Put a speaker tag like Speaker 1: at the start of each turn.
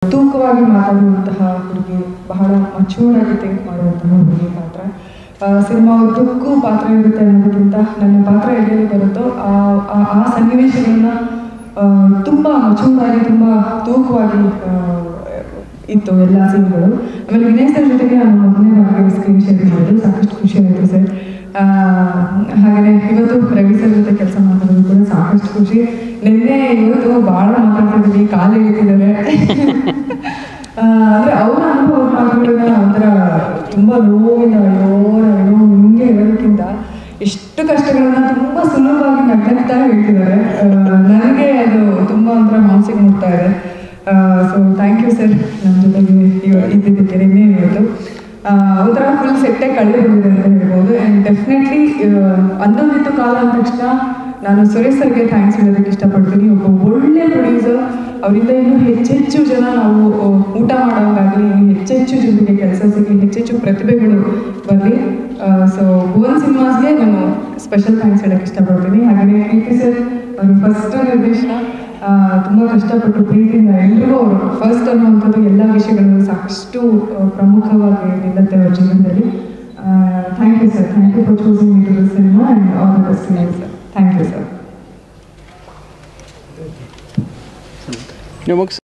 Speaker 1: ತೂಕವಾಗಿ ಮಾತಾಡುವಂತಹ ಹುಡುಗಿ ಬಹಳ ಮಚೂರ್ ಆಗಿ ಥಿಂಕ್ ಮಾಡುವಂತಹ ಹುಡುಗಿ ಪಾತ್ರ ಸಿನಿಮಾ ಉದ್ದಕ್ಕೂ ಪಾತ್ರ ಇರುತ್ತೆ ಅನ್ನೋದಕ್ಕಿಂತ ನನ್ನ ಪಾತ್ರ ಎಲ್ಲೆಲ್ಲಿ ಬರುತ್ತೋ ಆ ಆ- ಆ ಸನ್ನಿವೇಶಗಳನ್ನ ಆ, ತುಂಬಾ ಮಚೂರ್ ಆಗಿ ತುಂಬಾ ತೂಕವಾಗಿ ಆ, ಇತ್ತು ಎಲ್ಲ ಸೀನ್ಗಳು ಆಮೇಲೆ ವಿನಯ್ ಸರ್ ಜೊತೆಗೆ ನಾನು ಮೊದಲನೇ ಬಾರಿಗೆ ಸ್ಕ್ರೀನ್ ಶೇರ್ ಮಾಡಿದ್ದು ಸಾಕಷ್ಟು ಖುಷಿ ಆಯಿತು ಸರ್ ಹಾಗೆಯೇ ಇವತ್ತು ರವಿ ಸರ್ ಜೊತೆ ಕೆಲಸ ಮಾಡೋದು ಕೂಡ ಸಾಕಷ್ಟು ಖುಷಿ ನಿನ್ನೆ ಇವತ್ತು ಭಾಳ ಮಾತಾಡ್ತಿದ್ದೀವಿ ಕಾಲು ಇಳಿತಿದ್ದಾರೆ ಆ, ಅಂದ್ರೆ ಅವರ ಅನುಭವ ಮಾತುಗಳನ್ನ ಒಂಥರ ತುಂಬಾ ನೋವಿಂದ ಅಯ್ಯೋ ಅಯ್ಯೋ ಹಿಂಗೆ ಹೇಳೋದಕ್ಕಿಂತ ಎಷ್ಟು ಕಷ್ಟಗಳನ್ನ ತುಂಬಾ ಸುಲಭವಾಗಿ ನಗ್ನಗ್ತಾ ಹೇಳ್ತಿದ್ದಾರೆ ಆ, ನನಗೆ ಅದು ತುಂಬಾ ಒಂಥರ ಮನಸ್ಸಿಗೆ ಮುಟ್ತಾ ಇದೆ ಸೊ ಥ್ಯಾಂಕ್ ಯು ಸರ್ ನಮ್ಮ ಜೊತೆಗೆ ಇವ- ಇದ್ದಿದ್ದಕ್ಕೆ ನಿನ್ನೆ ಇವತ್ತು ಆ, ಒಂಥರ ಫುಲ್ ಸೆಟ್ಟೆ ಕಳೆದು ಬಂದಿದೆ ಅಂತ ಹೇಳ್ಬೋದು ಆ್ಯಂಡ್ ಡೆಫಿನೆಟ್ಲಿ ಅಂದೊಂದಿತ್ತು ಕಾಲ ಅಂದ ತಕ್ಷಣ ನಾನು ಸುರೇಶ್ ಸರ್ಗೆ ಥ್ಯಾಂಕ್ಸ್ ಹೇಳೋದಕ್ಕೆ ಇಷ್ಟಪಡ್ತೀನಿ ಒಬ್ಬ ಒಳ್ಳೆ ಪ್ರೊಡ್ಯೂಸರ್ ಅವರಿಂದ ಇನ್ನೂ ಹೆಚ್ಚೆಚ್ಚು ಜನ ನಾವು ಆ, ಊಟ ಮಾಡೋಂಗಾಗಲಿ ಇನ್ನು ಹೆಚ್ಚೆಚ್ಚು ಜನರಿಗೆ ಕೆಲಸ ಸಿಗಲಿ ಹೆಚ್ಚೆಚ್ಚು ಪ್ರತಿಭೆಗಳು ಬರಲಿ ಸೊ ಭುವನ್ ಸಿನಿಮಾಸ್ಗೆ ನಾನು ಸ್ಪೆಷಲ್ ಥ್ಯಾಂಕ್ಸ್ ಹೇಳೋಕ್ಕೆ ಇಷ್ಟಪಡ್ತೀನಿ ಹಾಗೆಯೇ ಕೀರ್ತಿ ಸರ್ ಅವರು ಫಸ್ಟ್ ನಿರ್ದೇಶನ ಆ, ತುಂಬ ಕಷ್ಟಪಟ್ಟು ಪ್ರೀತಿಯಿಂದ ಎಲ್ರಿಗೂ ಅವರು ಫಸ್ಟ್ ಅನ್ನುವಂಥದ್ದು ಎಲ್ಲ ವಿಷಯಗಳು ಸಾಕಷ್ಟು ಆ, ಪ್ರಮುಖವಾಗಿ ನಿಲ್ಲುತ್ತೆ ಅವ್ರ ಜೀವನದಲ್ಲಿ thank you sir thank you for choosing me to the cinema and all the best sir thank you sir
Speaker 2: ನೀವು ಮುಗಿಸ್